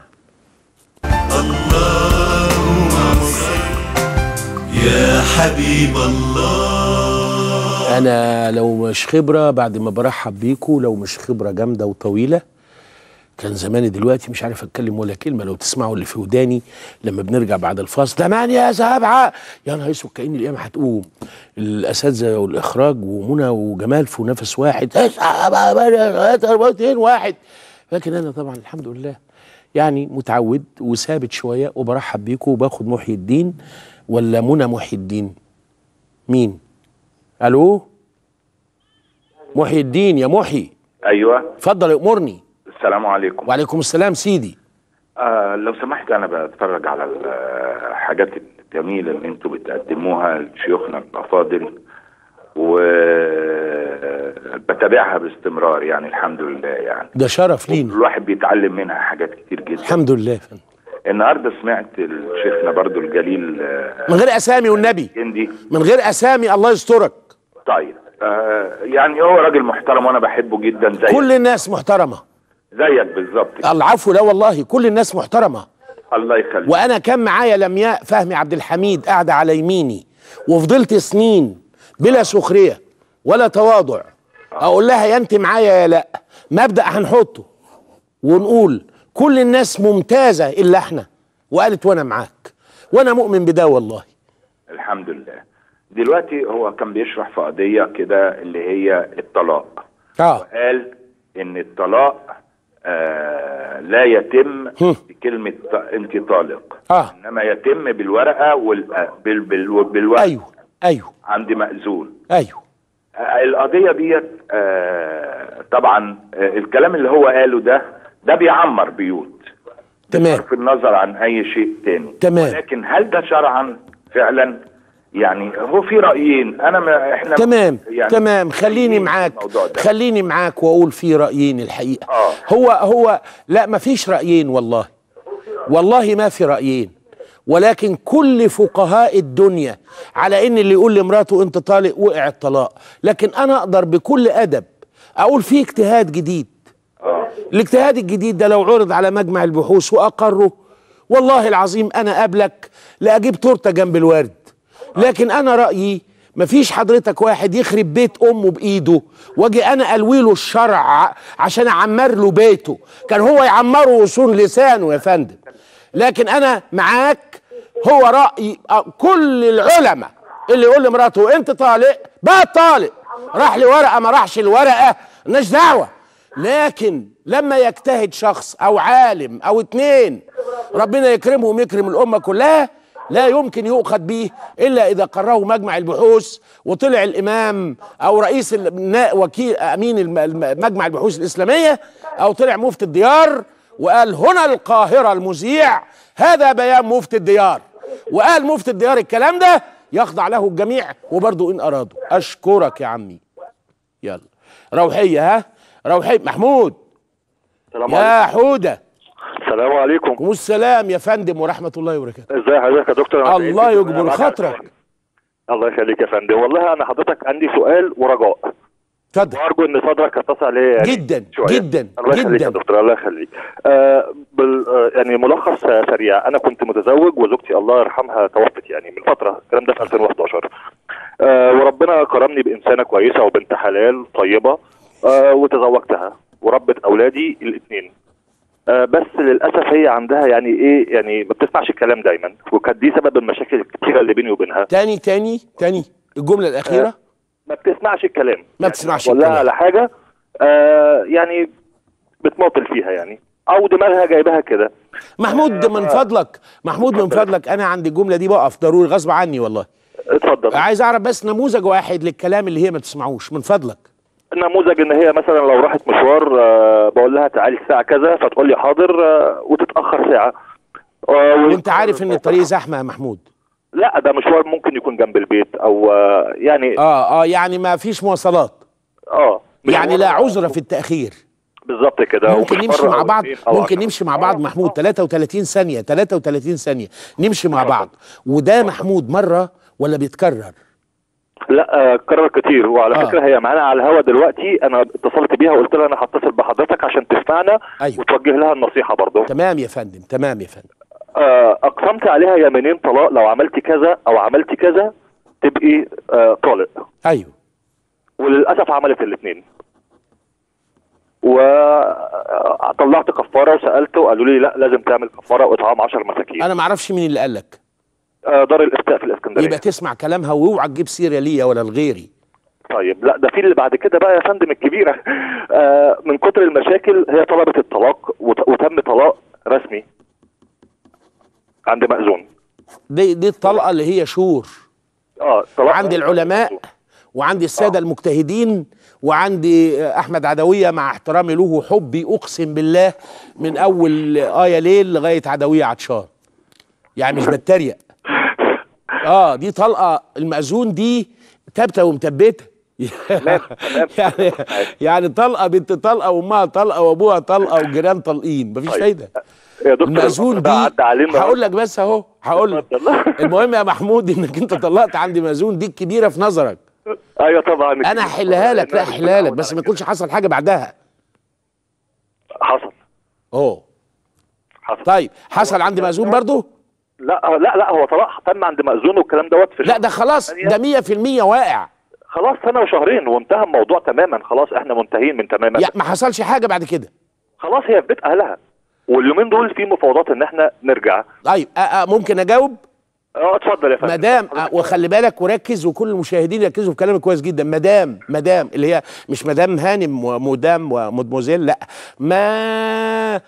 يا حبيب الله انا لو مش خبره بعد ما برحب بيكو لو مش خبره جامده وطويله كان زماني دلوقتي مش عارف اتكلم ولا كلمه لو تسمعوا اللي في وداني لما بنرجع بعد الفاصل ثمانية سبعة يا نهار اسود كأن القيامة هتقوم الأساتذة والإخراج ومنى وجمال في نفس واحد تسعة سبعة ثمانية ثلاثة أربعة اتنين واحد لكن أنا طبعا الحمد لله يعني متعود وثابت شوية وبرحب بيكم وباخد محي الدين ولا منى محي الدين مين؟ ألو؟ محي الدين يا محي ايوه اتفضل امرني السلام عليكم وعليكم السلام سيدي آه لو سمحت انا بتفرج على الحاجات الجميله اللي انتوا بتقدموها لشيوخنا الافاضل و بتابعها باستمرار يعني الحمد لله يعني ده شرف لينا الواحد بيتعلم منها حاجات كتير جدا الحمد لله يا فندم النهارده سمعت شيخنا برضو الجليل آه، من غير اسامي والنبي جندي من غير اسامي الله يسترك طيب آه يعني هو راجل محترم وانا بحبه جدا زيك كل الناس محترمه زيك بالظبط العفو لا والله كل الناس محترمه الله يخليك وانا كان معايا لمياء فهمي عبد الحميد قاعده على يميني وفضلت سنين بلا سخريه ولا تواضع اقول لها يا انت معايا يا لا مبدا هنحطه ونقول كل الناس ممتازه الا احنا وقالت وانا معاك وانا مؤمن بده والله الحمد لله دلوقتي هو كان بيشرح في قضية كده اللي هي الطلاق اه قال ان الطلاق آه لا يتم هم. بكلمة ط- انت طالق اه انما يتم بالورقة وال آه، بال بال بالورقة ايوه ايوه عند مأذون ايوه آه القضية ديت آه طبعا آه الكلام اللي هو قاله ده ده بيعمر بيوت تمام بصرف النظر عن اي شيء تاني تمام. لكن هل ده شرعا فعلا يعني هو في رايين انا ما احنا تمام يعني تمام خليني في معاك الموضوع ده. خليني معاك واقول في رايين الحقيقه آه. هو هو لا ما فيش رايين والله والله ما في رايين ولكن كل فقهاء الدنيا على ان اللي يقول لمراته انت طالق وقع الطلاق لكن انا اقدر بكل ادب اقول في اجتهاد جديد الاجتهاد الجديد ده لو عرض على مجمع البحوث واقره والله العظيم انا قبلك لاجيب تورته جنب الورد لكن انا رايي مفيش حضرتك واحد يخرب بيت امه بايده واجي انا الوي له الشرع عشان اعمر له بيته كان هو يعمره وصون لسانه يا فندم لكن انا معاك هو راي آه، كل العلماء اللي يقول لمراته انت طالق بقى طالق راح لي ورقه ما راحش الورقه مالناش دعوه لكن لما يجتهد شخص او عالم او اتنين ربنا يكرمهم ويكرم الامه كلها لا يمكن يؤخذ به الا اذا قرره مجمع البحوث وطلع الامام او رئيس النا- وكيل امين الم- الم- مجمع البحوث الاسلاميه او طلع مفتي الديار وقال هنا القاهره المذيع هذا بيان مفتي الديار وقال مفتي الديار الكلام ده يخضع له الجميع وبرضه ان ارادوا اشكرك يا عمي يلا روحيه ها روحيه محمود السلام يا عليكم حوده السلام عليكم عليكم السلام يا فندم ورحمه الله وبركاته ازي حضرتك يا دكتور أنا الله سعيد جداً يجبر أنا معاك خاطرك. على التليفون. الله يخليك يا فندم والله انا حضرتك عندي سؤال ورجاء اتفضل وارجو ان صدرك يتسع ليا يعني جدا شوية. جدا الله يخليك يا جدا دكتور الله يخليك آه بال آه يعني ملخص آه، سريع انا كنت متزوج وزوجتي الله يرحمها توفت يعني من فتره الكلام ده في 2011 آه وربنا كرمني بانسانه كويسه وبنت حلال طيبه آه وتزوجتها وربت اولادي الاثنين آه بس للاسف هي عندها يعني ايه يعني ما بتسمعش الكلام دايما وكانت دي سبب المشاكل الكتيره اللي بيني وبينها تاني تاني تاني الجمله الاخيره ما بتسمعش الكلام ما بتسمعش ولا الكلام. على حاجه آه يعني بتماطل فيها يعني او دماغها جايبها كده محمود من فضلك محمود من فضلك انا عندي الجمله دي بقف ضروري غصب عني والله اتفضل عايز اعرف بس نموذج واحد للكلام اللي هي ما تسمعوش من فضلك نموذج ان هي مثلا لو راحت مشوار آه بقول لها تعالي الساعه كذا فتقول لي حاضر آه وتتاخر ساعه آه وانت عارف ان الطريق زحمه يا محمود لا ده مشوار ممكن يكون جنب البيت او آه يعني اه اه يعني ما فيش مواصلات اه يعني لا عذر في التاخير بالظبط كده ممكن ومش نمشي مرة مع أو بعض اتنين أو ممكن عشرة. نمشي مع بعض محمود 33 ثانيه 33 ثانيه نمشي مع بعض وده محمود مره ولا بيتكرر لا آه كرر كتير وعلى آه. آه. فكره هي معانا على الهوا دلوقتي انا اتصلت بيها وقلت لها انا هتصل بحضرتك عشان تسمعنا أيوة. وتوجه لها النصيحه برضه تمام يا فندم تمام يا فندم آه اقسمت عليها يمينين طلاق لو عملت كذا او عملت كذا تبقي آه طالق ايوه وللاسف عملت الاثنين وطلعت كفاره وسالت وقالوا لي لا لازم تعمل كفاره واطعام 10 مساكين انا ما اعرفش مين اللي قال لك آه دار الافتاء في الاسكندريه يبقى تسمع كلامها واوعى تجيب سيره ليا ولا لغيري طيب لا ده في اللي بعد كده بقى يا فندم الكبيره آه من كتر المشاكل هي طلبت الطلاق وت- وتم طلاق رسمي عند مأذون دي دي الطلقه اللي هي شور اه طلاق عند العلماء وعند الساده المجتهدين وعندي احمد عدويه مع احترامي له وحبي اقسم بالله من اول ايه ليل لغايه عدويه عطشان يعني مش بتريق اه دي طلقه المأذون دي تابته ومثبته يعني يعني طلقه بنت طلقه وامها طلقه وابوها طلقه وجيران طلقين مفيش طيب. فايده يا دكتور المأذون ده دي عدى علينا هقول لك بس اهو هقول لك اتفضل. المهم يا محمود انك انت طلقت عندي مأذون دي الكبيره في نظرك ايوه طبعا انا هحلها لك لا هحلها لك بس ما يكونش حصل حاجه بعدها حصل اه حصل طيب حصل عندي مأذون برضو لا لا لا هو طلاق تم عند مأذون والكلام دوت في لا ده خلاص ده 100% واقع خلاص سنه وشهرين وانتهى الموضوع تماما خلاص احنا منتهين من تماما يا ما حصلش حاجه بعد كده خلاص هي في بيت اهلها واليومين دول في مفاوضات ان احنا نرجع طيب آه آه ممكن اجاوب اه اتفضل يا فندم مدام آه وخلي بالك وركز وكل المشاهدين يركزوا في كلامي كويس جدا مدام مدام اللي هي مش مدام هانم ومدام ومدموزيل لا ما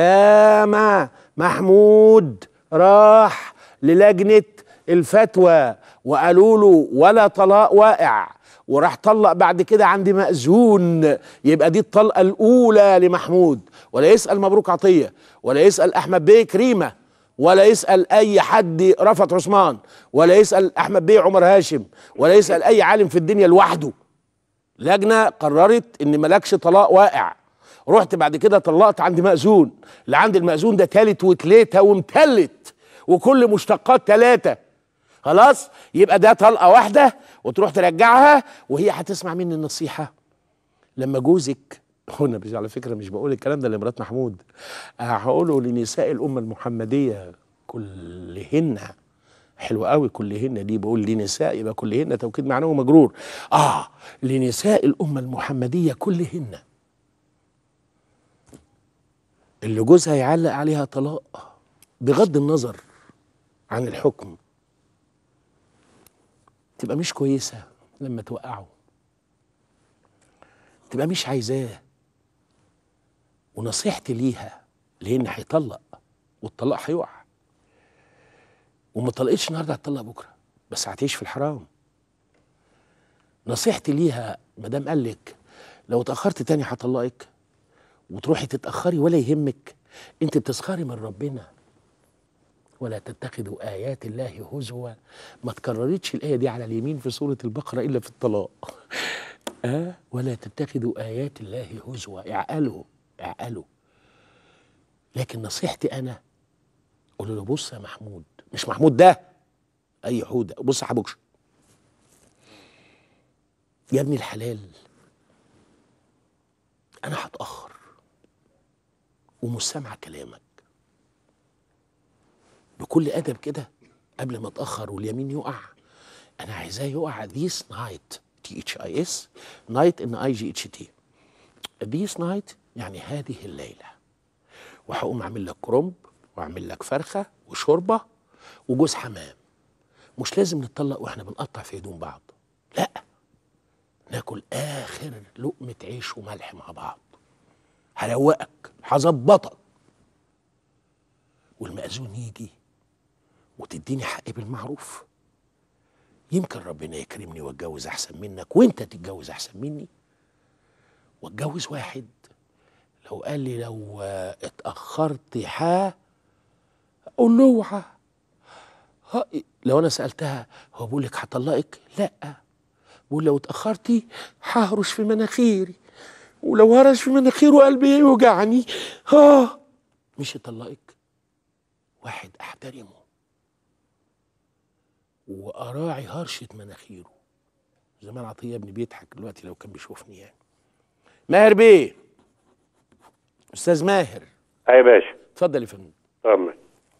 دام محمود راح للجنه الفتوى وقالوا له ولا طلاق واقع وراح طلق بعد كده عند مأذون يبقى دي الطلقه الاولى لمحمود ولا يسال مبروك عطيه ولا يسال احمد بيه كريمه ولا يسأل أي حد رفعت عثمان ولا يسأل أحمد بيه عمر هاشم ولا يسأل أي عالم في الدنيا لوحده لجنة قررت إن ملكش طلاق واقع رحت بعد كده طلقت عند مأذون اللي عند المأذون ده تالت وتلاتة ومتلت وكل مشتقات تلاتة خلاص يبقى ده طلقة واحدة وتروح ترجعها وهي هتسمع مني النصيحة لما جوزك هنا مش على فكره مش بقول الكلام ده لمرات محمود آه، هقوله لنساء الامه المحمديه كلهن حلو قوي كلهن دي بقول لنساء يبقى كلهن توكيد معناه مجرور اه لنساء الامه المحمديه كلهن اللي جوزها يعلق عليها طلاق بغض النظر عن الحكم تبقى مش كويسه لما توقعه تبقى مش عايزاه ونصيحتي ليها لان هيطلق والطلاق هيقع وما طلقتش النهارده هتطلق بكره بس هتعيش في الحرام نصيحتي ليها ما دام قال لك لو اتاخرت تاني هطلقك وتروحي تتاخري ولا يهمك انت بتسخري من ربنا ولا تتخذوا ايات الله هزوا ما تكررتش الايه دي على اليمين في سوره البقره الا في الطلاق آه ولا تتخذوا آيات الله هزوا اعقلوا اعقلوا لكن نصيحتي أنا قول له بص يا محمود مش محمود ده أي حودة بص يا حبوكش يا ابن الحلال انا هتاخر ومش سامع كلامك بكل ادب كده قبل ما اتاخر واليمين يقع انا عايزاه يقع ذيس نايت تي اتش اي اس نايت ان اي جي اتش تي ذيس نايت يعني هذه الليله وهقوم اعمل لك كرنب واعمل لك فرخه وشوربه وجوز حمام مش لازم نتطلق واحنا بنقطع في هدوم بعض لا ناكل اخر لقمه عيش وملح مع بعض هروقك هظبطك والمأذون يجي وتديني حقي بالمعروف يمكن ربنا يكرمني واتجوز احسن منك وانت تتجوز احسن مني واتجوز واحد لو قال لي لو آه، اتاخرت ها اقول له اوعى ها، لو انا سالتها هو بيقول لك هطلقك لا بقول لو اتاخرتي ههرش في مناخيري ولو هرش في مناخيره قلبي يوجعني ها مش يطلقك واحد احترمه واراعي هرشه مناخيره زمان عطيه ابني بيضحك دلوقتي لو كان بيشوفني يعني ماهر بيه استاذ ماهر اي باشا اتفضل يا فندم طمن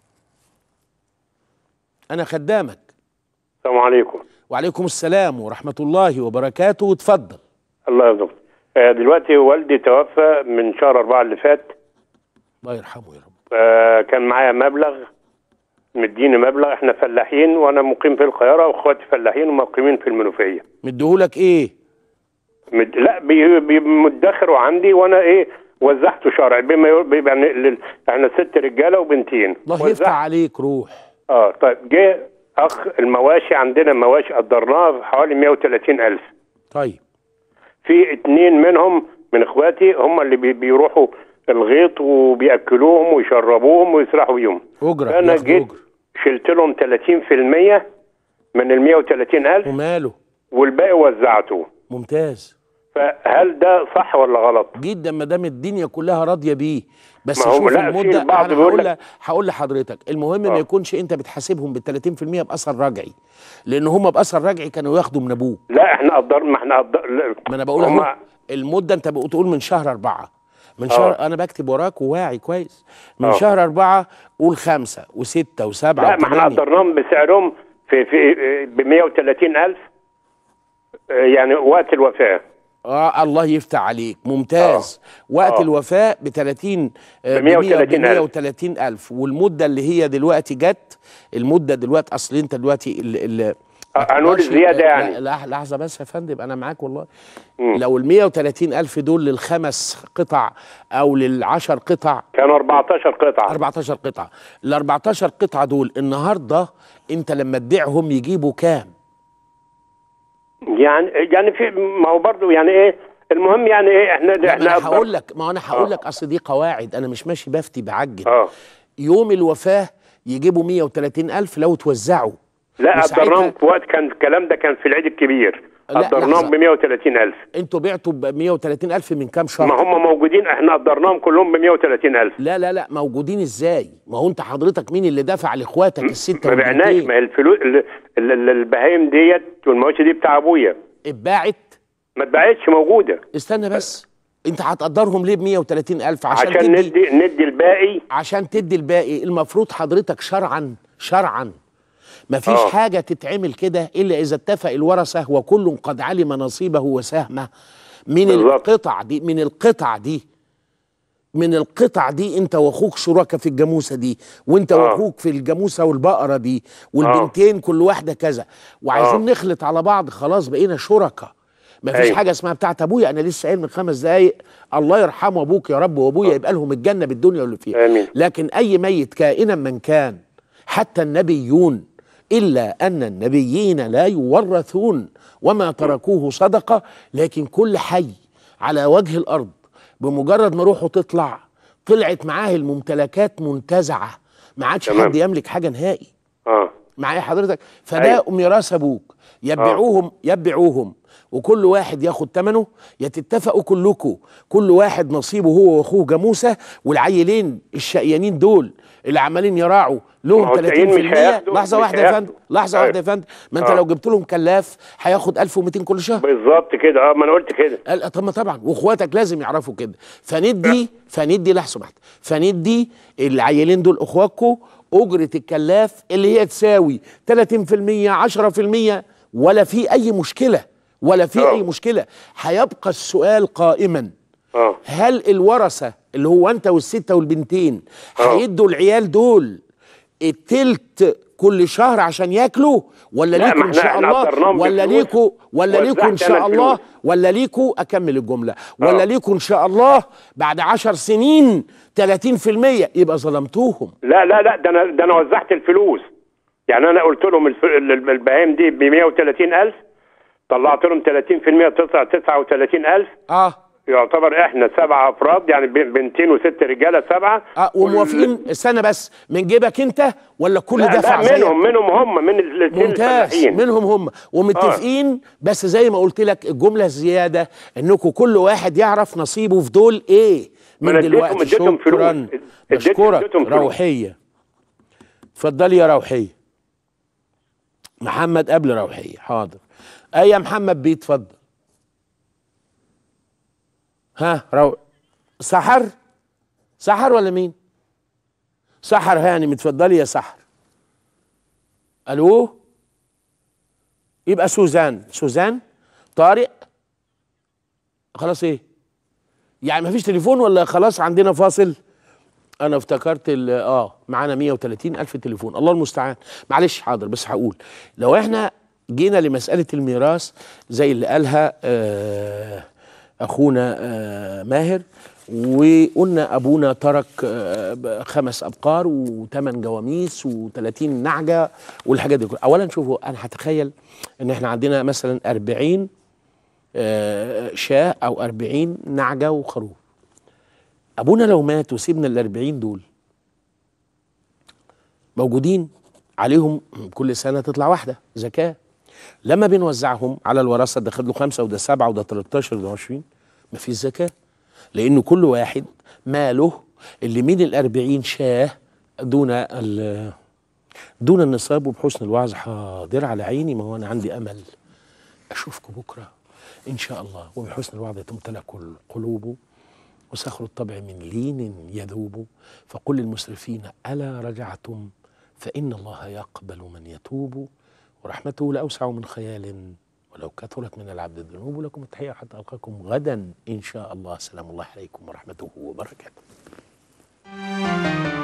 انا خدامك السلام عليكم وعليكم السلام ورحمه الله وبركاته واتفضل الله يرضى آه، دلوقتي والدي توفى من شهر أربعة اللي فات الله يرحمه يا رب آه، كان معايا مبلغ مديني مبلغ احنا فلاحين وانا مقيم في القاهره واخواتي فلاحين ومقيمين في المنوفيه مديهولك ايه مد... لا بي... بي... مدخر عندي وانا ايه وزعته شرعي بما يقول- بيبقى لل... احنا ست رجاله وبنتين الله يفتح عليك روح اه طيب جه اخ المواشي عندنا مواشي قدرناها حوالي 130 الف طيب في اتنين منهم من اخواتي هم اللي بي... بيروحوا الغيط وبياكلوهم ويشربوهم ويسرحوا بيهم اجره انا ياخدوا جيت أجرة. شلت لهم 30% من ال 130 الف وماله والباقي وزعته ممتاز فهل ده صح ولا غلط؟ جدا ما دام الدنيا كلها راضيه بيه بس ما هو شوف لا، في المده البعض انا بيقول هقول لك- ل- هقول لحضرتك المهم ما يكونش انت بتحاسبهم بال 30% باثر رجعي لان هم باثر رجعي كانوا ياخدوا من ابوك لا احنا قدر ما احنا قدر لا. ما انا بقول هما- اهو المده انت بتقول من شهر أربعة من شهر انا بكتب وراك وواعي كويس من آه. شهر أربعة قول خمسة وستة وسبعة لا ما احنا وثمانية قدرناهم بسعرهم في في ب 130 الف يعني وقت الوفاه اه الله يفتح عليك ممتاز آه. وقت آه. آه. الوفاة ب 30 ب 130 ألف. 130 ألف والمدة اللي هي دلوقتي جت المدة دلوقتي أصل أنت دلوقتي ال ال هنقول ماشي، الزيادة لا- يعني. لا لحظة بس يا فندم أنا معاك والله لو ال 130 ألف دول للخمس قطع أو للعشر قطع كانوا 14 قطعه 14 قطعة ال 14 قطعة دول النهاردة أنت لما تبيعهم يجيبوا كام؟ يعني يعني في ما هو برضه يعني ايه المهم يعني ايه احنا لا، ما احنا انا قدر- هقول لك ما انا هقول آه. لك اصل دي قواعد انا مش ماشي بفتي بعجل اه يوم الوفاه يجيبوا 130 الف لو توزعوا لا وساعتها- قدرناهم في وقت كان الكلام ده كان في العيد الكبير لا، قدرناهم لحظة. ب 130 الف انتوا بعتوا ب 130 الف من كام شهر ما هم موجودين احنا قدرناهم كلهم ب 130 الف لا لا لا موجودين ازاي ما هو انت حضرتك مين اللي دفع لاخواتك الستة ما بعناش والبنتين ما هي الفلوس ال- ال- ال- البهايم ديت والمواشي دي بتاع ابويا اتباعت ما اتباعتش موجوده استنى بس انت هتقدرهم ليه ب 130 الف عشان, عشان تدي ندي ندي الباقي عشان تدي الباقي المفروض حضرتك شرعا شرعا مفيش آه. حاجة تتعمل كده إلا إذا اتفق الورثة وكل قد علم نصيبه وسهمه من بالظبط. القطع دي من القطع دي من القطع دي انت واخوك شركاء في الجاموسه دي وانت آه. واخوك في الجاموسه والبقره دي والبنتين كل واحده كذا وعايزين آه. نخلط على بعض خلاص بقينا شركاء مفيش أيوة. حاجه اسمها بتاعت ابويا انا لسه قايل من خمس دقايق الله يرحمه ابوك يا رب وابويا يبقى لهم الجنه بالدنيا واللي فيها آمين. لكن اي ميت كائنا من كان حتى النبيون الا ان النبيين لا يورثون وما تركوه صدقه لكن كل حي على وجه الارض بمجرد ما روحه تطلع طلعت معاه الممتلكات منتزعه ما عادش تمام. حد يملك حاجه نهائي اه معايا حضرتك فده أيوة. ميراث ابوك يبيعوهم يبيعوهم وكل واحد ياخد ثمنه يا تتفقوا كلكم كل واحد نصيبه هو واخوه جاموسه والعيلين الشقيانين دول اللي عمالين يراعوا ما لهم هو الشقيين مش 30% هياخدوا- لحظه مش واحده يا هياخدوا. فندم لحظه أيوة. واحده يا فندم ما انت آه. لو جبت لهم كلاف هياخد 1200 كل شهر بالظبط كده اه ما انا قلت كده قال طب ما طبعا واخواتك لازم يعرفوا كده فندي فندي لحظه واحده فندي العيلين دول اخواتكم اجره الكلاف اللي هي تساوي 30% 10% ولا في اي مشكله ولا في آه. اي مشكله هيبقى السؤال قائما اه هل الورثه اللي هو انت والسته والبنتين آه. هيدوا العيال دول التلت كل شهر عشان ياكلوا ولا لا، ليكوا ما ان احنا- شاء احنا الله قدرناهم ولا بالفلوس ليكوا ولا ليكوا ان ووزعت شاء أنا الله الفلوس. ولا ليكوا اكمل الجمله ولا ليكوا ان شاء الله بعد عشر سنين 30% يبقى ظلمتوهم لا لا لا ده انا ده انا وزعت الفلوس يعني انا قلت لهم الف... ال- البهايم دي ب 130000 طلعت لهم 30% تطلع 39000 اه يعتبر احنا سبعة افراد يعني ب- بنتين وست رجاله سبعه اه وموافقين استنى بس من جيبك انت ولا كل لا دفع لا زيك؟ منهم منهم هم من الاثنين ممتاز الفلاحين منهم هم ومتفقين بس زي ما قلت لك الجمله الزياده انكم كل واحد يعرف نصيبه في دول ايه ما من أنا اديتهم- دلوقتي اديتهم فلوس. شكرا اديت- بشكرك اديتهم فلوس. روحيه اتفضلي يا روحيه محمد قبل روحيه حاضر اي يا محمد بيه اتفضل ها رو سحر سحر ولا مين سحر هاني متفضلي يا سحر الو يبقى سوزان سوزان طارق خلاص ايه يعني مفيش تليفون ولا خلاص عندنا فاصل انا افتكرت ال- اه معانا 130 الف تليفون الله المستعان معلش حاضر بس هقول لو احنا جينا لمساله الميراث زي اللي قالها آه اخونا آه ماهر وقلنا ابونا ترك آه ب- خمس ابقار وثمان جواميس و30 نعجه والحاجات دي كلها اولا شوفوا انا هتخيل ان احنا عندنا مثلا 40 آه، شاة او 40 نعجه وخروف ابونا لو مات وسيبنا ال 40 دول موجودين عليهم كل سنه تطلع واحده زكاه لما بنوزعهم على الوراثه ده خد له خمسه وده سبعه وده 13 وده 20 مفيش زكاه لانه كل واحد ماله اللي من ال 40 شاه دون ال- دون النصاب وبحسن الوعظ حاضر على عيني ما هو انا عندي امل اشوفكم بكره ان شاء الله وبحسن الوعظ تمتلك القلوب وسخر الطبع من لين يذوب فقل للمسرفين الا رجعتم فان الله يقبل من يتوب ورحمته لاوسع من خيال ولو كثرت من العبد الذنوب لكم التحيه حتى القاكم غدا ان شاء الله سلام الله عليكم ورحمته وبركاته